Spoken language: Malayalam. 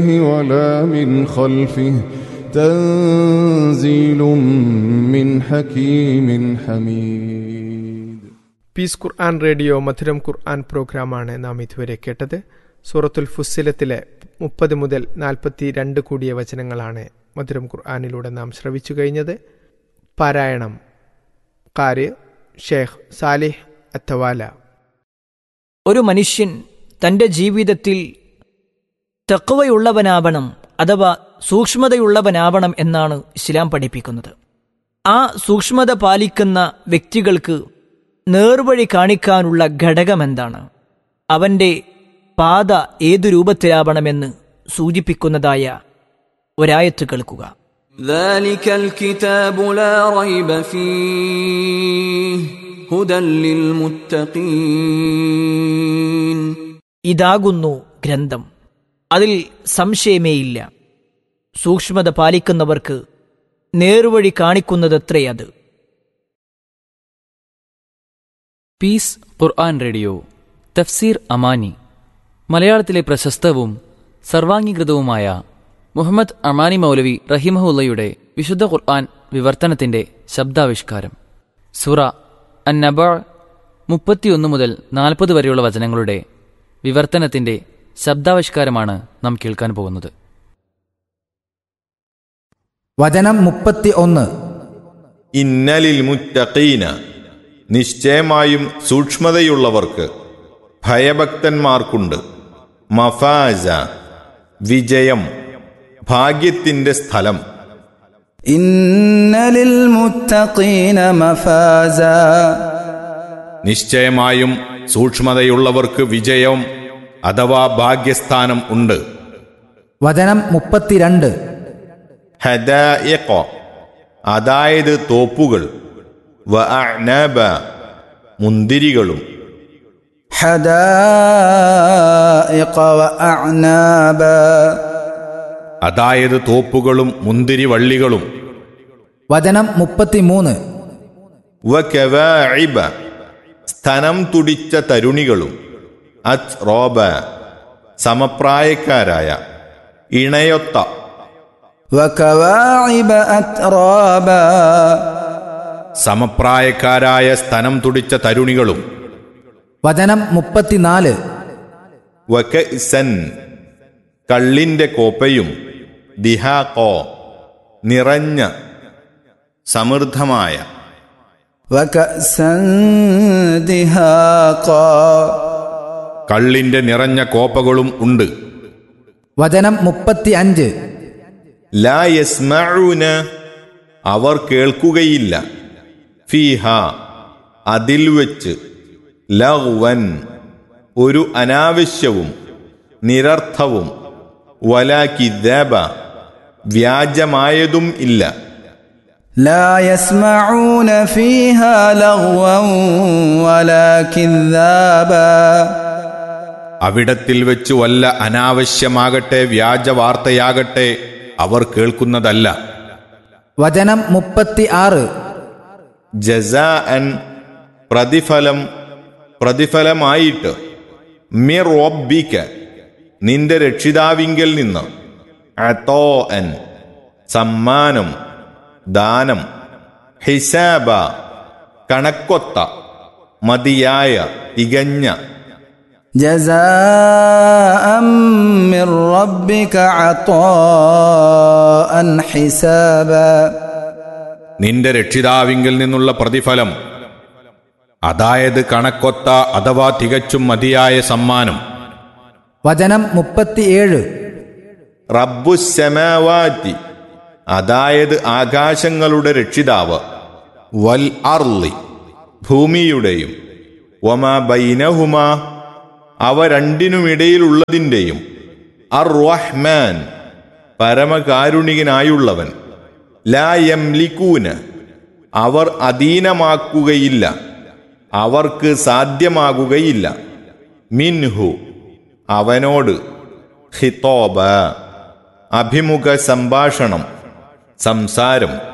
ولا من خلفه تنزيل من حكيم حميد പീസ് ഖുർആൻ റേഡിയോ മധുരം ഖുർആൻ പ്രോഗ്രാമാണ് നാം ഇതുവരെ കേട്ടത് സൂറത്തുൽ ഫുസ്സിലത്തിലെ മുപ്പത് മുതൽ നാൽപ്പത്തി രണ്ട് കൂടിയ വചനങ്ങളാണ് മധുരം ഖുർആാനിലൂടെ നാം ശ്രവിച്ചു കഴിഞ്ഞത് പാരായണം കാര് ഷേഖ് സാലിഹ് അത്തവാല ഒരു മനുഷ്യൻ തൻ്റെ ജീവിതത്തിൽ തക്കവയുള്ളവനാവണം അഥവാ സൂക്ഷ്മതയുള്ളവനാവണം എന്നാണ് ഇസ്ലാം പഠിപ്പിക്കുന്നത് ആ സൂക്ഷ്മത പാലിക്കുന്ന വ്യക്തികൾക്ക് നേർവഴി കാണിക്കാനുള്ള ഘടകമെന്താണ് അവൻ്റെ പാത ഏതു രൂപത്തിലാവണമെന്ന് സൂചിപ്പിക്കുന്നതായ ഒരായത്ത് കേൾക്കുക ذلك الكتاب لا ريب فيه هدى للمتقين ഇതാകുന്നു ഗ്രന്ഥം അതിൽ സംശയമേയില്ല സൂക്ഷ്മത പാലിക്കുന്നവർക്ക് നേർവഴി കാണിക്കുന്നതത്രേ അത് പീസ് ഖുർആൻ റേഡിയോ തഫ്സീർ അമാനി മലയാളത്തിലെ പ്രശസ്തവും സർവാംഗീകൃതവുമായ മുഹമ്മദ് അമാനി മൗലവി റഹിമഹുല്ലയുടെ വിശുദ്ധ ഖുർആൻ വിവർത്തനത്തിന്റെ ശബ്ദാവിഷ്കാരം സുറ അന്നബ മുപ്പത്തിയൊന്ന് മുതൽ നാൽപ്പത് വരെയുള്ള വചനങ്ങളുടെ വിവർത്തനത്തിന്റെ ശബ്ദാവിഷ്കാരമാണ് നാം കേൾക്കാൻ പോകുന്നത് വചനം മുപ്പത്തി ഒന്ന് ഇന്നലിൽ മുറ്റീന നിശ്ചയമായും സൂക്ഷ്മതയുള്ളവർക്ക് ഭയഭക്തന്മാർക്കുണ്ട് മഫാജ വിജയം ഭാഗ്യത്തിന്റെ സ്ഥലം إن للمتقين مفازا നിശ്ചയമായും സൂക്ഷ്മതയുള്ളവർക്ക് വിജയം അഥവാ ഭാഗ്യസ്ഥാനം ഉണ്ട് വചനം മുപ്പത്തിരണ്ട് ഹദായിഖ അതായത് തോപ്പുകൾ വ അഅ്നാബ മുന്തിരികളും حدائق وأعنابا അതായത് തോപ്പുകളും മുന്തിരിവള്ളികളും വചനം മുപ്പത്തിമൂന്ന് വ കവാഇബ സ്ഥനം തുടിച്ച തരുണികളും അച്ച് റോബ സമപ്രായക്കാരായ ഇണയൊത്ത وكواعب أترابا സമപ്രായക്കാരായ സ്ഥനം തുടിച്ച തരുണികളും വചനം മുപ്പത്തിനാല് വകഇസൻ കള്ളിന്റെ കോപ്പയും ദിഹാകോ നിറഞ്ഞ സമൃദ്ധമായ وكأسا دهاقا കള്ളിന്റെ നിറഞ്ഞ കോപ്പകളും ഉണ്ട് വചനം മുപ്പത്തി അഞ്ച് ലാ യസ്മഊന അവർ കേൾക്കുകയില്ല ഫീഹ അതിൽ വെച്ച് ലഗ്വൻ ഒരു അനാവശ്യവും നിരർത്ഥവും വലാകിദബ വ്യാജമായതും ഇല്ല لا يسمعون فيها لغوا ولا كذابا അവിടത്തിൽ വെച്ച് വല്ല അനാവശ്യമാകട്ടെ വ്യാജ വാർത്തയാകട്ടെ അവർ കേൾക്കുന്നതല്ല വചനം മുപ്പത്തി ആറ് ജസാഅൻ പ്രതിഫലം പ്രതിഫലമായിട്ട് മിർ റബ്ബിക നിന്റെ രക്ഷിതാവിങ്കൽ നിന്ന് അത്തോ അൻ സമ്മാനം ദാനം ഹിസാബ കണക്കൊത്ത മതിയായ തികഞ്ഞ جزاء من ربك عطاء حسابا നിന്റെ രക്ഷിതാവിങ്കിൽ നിന്നുള്ള പ്രതിഫലം അതായത് കണക്കൊത്ത അഥവാ തികച്ചും മതിയായ സമ്മാനം വചനം മുപ്പത്തിയേഴ് റബ്ബുസമാവാറ്റി അതായത് ആകാശങ്ങളുടെ രക്ഷിതാവ് വൽ അർലി ഭൂമിയുടെയും വമ ബൈനഹുമ അവ രണ്ടിനുമിടയിലുള്ളതിൻ്റെയും അർ റഹ്മാൻ പരമകാരുണികനായുള്ളവൻ ലാ യംലിക്കൂന അവർ അധീനമാക്കുകയില്ല അവർക്ക് സാധ്യമാകുകയില്ല മിൻഹു അവനോട് ഹിത്തോബ അഭിമുഖ സംഭാഷണം സംസാരം